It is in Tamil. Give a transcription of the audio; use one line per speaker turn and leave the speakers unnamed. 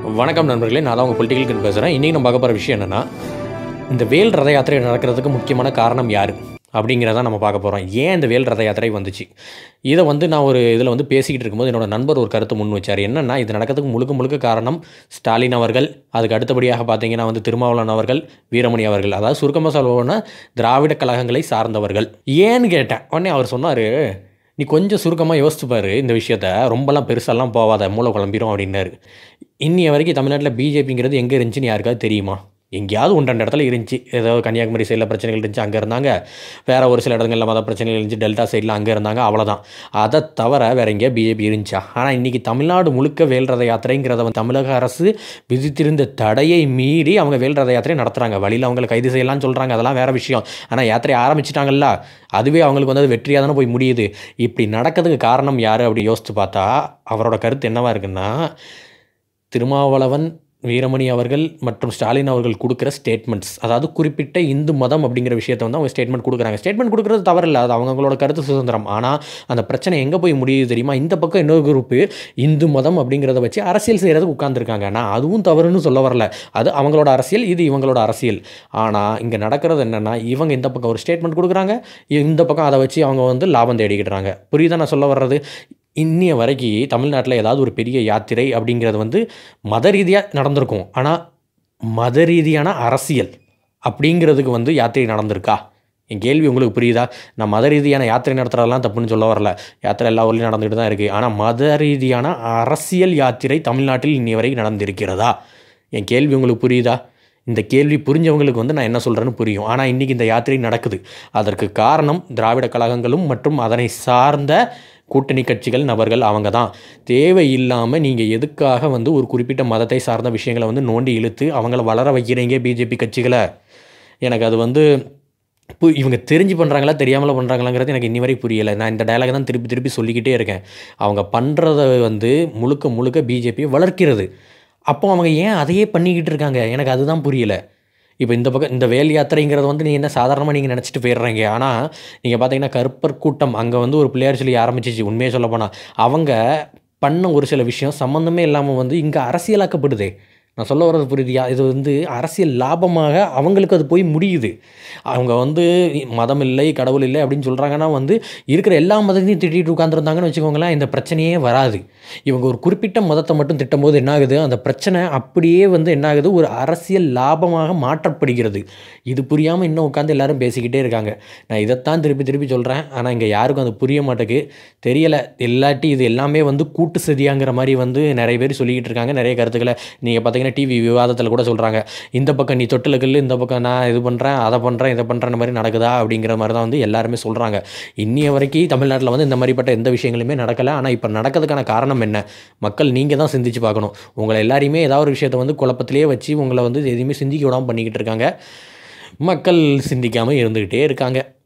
வணக்கம் நண்பர்களே நான் தான் உங்கள் பொலிட்டிக்கல் பேசுகிறேன் இன்றைக்கி நம்ம பார்க்க போகிற விஷயம் என்னென்னா இந்த வேல் ரத யாத்திரை நடக்கிறதுக்கு முக்கியமான காரணம் யார் அப்படிங்கிறத நம்ம பார்க்க போகிறோம் ஏன் இந்த வேல் ரத யாத்திரை வந்துச்சு இதை வந்து நான் ஒரு இதில் வந்து பேசிக்கிட்டு இருக்கும்போது என்னோட நண்பர் ஒரு கருத்து முன் வச்சார் என்னென்னா இது நடக்கிறதுக்கு முழுக்க முழுக்க காரணம் ஸ்டாலின் அவர்கள் அதுக்கு அடுத்தபடியாக பார்த்தீங்கன்னா வந்து திருமாவளவன் அவர்கள் வீரமணி அவர்கள் அதாவது சுருக்கமாக சொல்லணும்னா திராவிட கழகங்களை சார்ந்தவர்கள் ஏன்னு கேட்டேன் உடனே அவர் சொன்னார் நீ கொஞ்சம் சுருக்கமாக யோசிச்சு பாரு இந்த விஷயத்த ரொம்பலாம் பெருசாலாம் போகாத மூளை குழம்பிரும் அப்படின்னாரு இன்னிய வரைக்கும் தமிழ்நாட்டில் பிஜேபிங்கிறது எங்கே இருந்துச்சுன்னு யாருக்காவது தெரியுமா எங்கேயாவது ஒன்று ரெண்டு இடத்துல இருந்துச்சு ஏதோ கன்னியாகுமரி சைடில் பிரச்சனைகள் இருந்துச்சு அங்கே இருந்தாங்க வேறு ஒரு சில இடங்களில் மத பிரச்சனைகள் இருந்துச்சு டெல்டா சைடில் அங்கே இருந்தாங்க அவ்வளோதான் அதை தவிர வேறு எங்கேயா பிஜேபி இருந்துச்சா ஆனால் இன்றைக்கி தமிழ்நாடு முழுக்க வேல் ரத யாத்திரைங்கிறத வந்து தமிழக அரசு விதித்திருந்த தடையை மீறி அவங்க வேல் ரத யாத்திரை நடத்துகிறாங்க வழியில் அவங்களை கைது செய்யலாம்னு சொல்கிறாங்க அதெல்லாம் வேறு விஷயம் ஆனால் யாத்திரை ஆரம்பிச்சிட்டாங்கல்ல அதுவே அவங்களுக்கு வந்து அது வெற்றியாக தானே போய் முடியுது இப்படி நடக்கிறதுக்கு காரணம் யார் அப்படி யோசித்து பார்த்தா அவரோட கருத்து என்னவா இருக்குன்னா திருமாவளவன் வீரமணி அவர்கள் மற்றும் ஸ்டாலின் அவர்கள் கொடுக்குற ஸ்டேட்மெண்ட்ஸ் அதாவது குறிப்பிட்ட இந்து மதம் அப்படிங்கிற விஷயத்தை வந்து அவங்க ஸ்டேட்மெண்ட் கொடுக்குறாங்க ஸ்டேட்மெண்ட் கொடுக்குறது தவறில்லை அது அவங்களோட கருத்து சுதந்திரம் ஆனால் அந்த பிரச்சனை எங்கே போய் முடியுது தெரியுமா இந்த பக்கம் இன்னொரு குரூப்பு இந்து மதம் அப்படிங்கிறத வச்சு அரசியல் செய்கிறதுக்கு உட்காந்துருக்காங்க நான் அதுவும் தவறுன்னு சொல்ல வரல அது அவங்களோட அரசியல் இது இவங்களோட அரசியல் ஆனால் இங்கே நடக்கிறது என்னென்னா இவங்க இந்த பக்கம் ஒரு ஸ்டேட்மெண்ட் கொடுக்குறாங்க இந்த பக்கம் அதை வச்சு அவங்க வந்து லாபம் தேடிக்கிட்டுறாங்க புரியுதா நான் சொல்ல வர்றது இன்னிய வரைக்கும் தமிழ்நாட்டில் ஏதாவது ஒரு பெரிய யாத்திரை அப்படிங்கிறது வந்து மத ரீதியாக நடந்திருக்கும் ஆனால் மத ரீதியான அரசியல் அப்படிங்கிறதுக்கு வந்து யாத்திரை நடந்திருக்கா என் கேள்வி உங்களுக்கு புரியுதா நான் மத ரீதியான யாத்திரை நடத்துறதெல்லாம் தப்புன்னு சொல்ல வரல யாத்திரை எல்லா ஊர்லேயும் நடந்துகிட்டு தான் இருக்குது ஆனால் மத ரீதியான அரசியல் யாத்திரை தமிழ்நாட்டில் இன்னி வரைக்கும் நடந்திருக்கிறதா என் கேள்வி உங்களுக்கு புரியுதா இந்த கேள்வி புரிஞ்சவங்களுக்கு வந்து நான் என்ன சொல்கிறேன்னு புரியும் ஆனால் இன்றைக்கி இந்த யாத்திரை நடக்குது அதற்கு காரணம் திராவிட கழகங்களும் மற்றும் அதனை சார்ந்த கூட்டணி கட்சிகள் நபர்கள் அவங்க தான் தேவையில்லாமல் நீங்கள் எதுக்காக வந்து ஒரு குறிப்பிட்ட மதத்தை சார்ந்த விஷயங்களை வந்து நோண்டி இழுத்து அவங்கள வளர வைக்கிறீங்க பிஜேபி கட்சிகளை எனக்கு அது வந்து இப்போ இவங்க தெரிஞ்சு பண்ணுறாங்களா தெரியாமல் பண்ணுறாங்களாங்கிறது எனக்கு இன்னி வரைக்கும் புரியலை நான் இந்த டயலாக் தான் திருப்பி திருப்பி சொல்லிக்கிட்டே இருக்கேன் அவங்க பண்ணுறத வந்து முழுக்க முழுக்க பிஜேபியை வளர்க்கிறது அப்போ அவங்க ஏன் அதையே பண்ணிக்கிட்டு இருக்காங்க எனக்கு அதுதான் புரியலை இப்போ இந்த பக்கம் இந்த வேல் யாத்திரைங்கிறது வந்து நீங்கள் என்ன சாதாரணமாக நீங்கள் நினச்சிட்டு போயிடுறீங்க ஆனால் நீங்கள் பார்த்தீங்கன்னா கருப்பர் கூட்டம் அங்கே வந்து ஒரு பிள்ளையார் சொல்லி ஆரம்பிச்சிச்சு உண்மையை சொல்ல போனால் அவங்க பண்ண ஒரு சில விஷயம் சம்மந்தமே இல்லாமல் வந்து இங்கே அரசியலாக்கப்படுதே நான் சொல்ல வர்றது புரியுதியா இது வந்து அரசியல் லாபமாக அவங்களுக்கு அது போய் முடியுது அவங்க வந்து மதம் இல்லை கடவுள் இல்லை அப்படின்னு சொல்கிறாங்கன்னா வந்து இருக்கிற எல்லா மதத்தையும் திட்டிகிட்டு உட்காந்துருந்தாங்கன்னு வச்சுக்கோங்களேன் இந்த பிரச்சனையே வராது இவங்க ஒரு குறிப்பிட்ட மதத்தை மட்டும் திட்டும்போது என்ன ஆகுது அந்த பிரச்சனை அப்படியே வந்து என்ன ஆகுது ஒரு அரசியல் லாபமாக மாற்றப்படுகிறது இது புரியாமல் இன்னும் உட்காந்து எல்லாரும் பேசிக்கிட்டே இருக்காங்க நான் இதைத்தான் திருப்பி திருப்பி சொல்கிறேன் ஆனால் இங்கே யாருக்கும் அது புரிய மாட்டேக்கு தெரியலை இல்லாட்டி இது எல்லாமே வந்து கூட்டு சதியாங்கிற மாதிரி வந்து நிறைய பேர் சொல்லிக்கிட்டு இருக்காங்க நிறைய கருத்துக்களை நீங்கள் பார்த்தீங்கன்னா டிவி விவாதத்தில் கூட சொல்கிறாங்க இந்த பக்கம் நீ தொட்டில் கல்லு இந்த பக்கம் நான் இது பண்ணுறேன் அதை பண்ணுறேன் இதை பண்ணுறேன் மாதிரி நடக்குதா அப்படிங்கிற மாதிரி தான் வந்து எல்லாருமே சொல்கிறாங்க இன்னிய வரைக்கும் தமிழ்நாட்டில் வந்து இந்த மாதிரிப்பட்ட எந்த விஷயங்களுமே நடக்கலை ஆனால் இப்போ நடக்கிறதுக்கான காரணம் என்ன மக்கள் நீங்கள் தான் சிந்திச்சு பார்க்கணும் உங்களை எல்லாரையுமே ஏதாவது ஒரு விஷயத்தை வந்து குழப்பத்திலே வச்சு உங்களை வந்து எதையுமே சிந்திக்க விடாமல் பண்ணிக்கிட்டு இருக்காங்க மக்கள் சிந்திக்காமல் இருந்துக்கிட்டே இருக்காங்க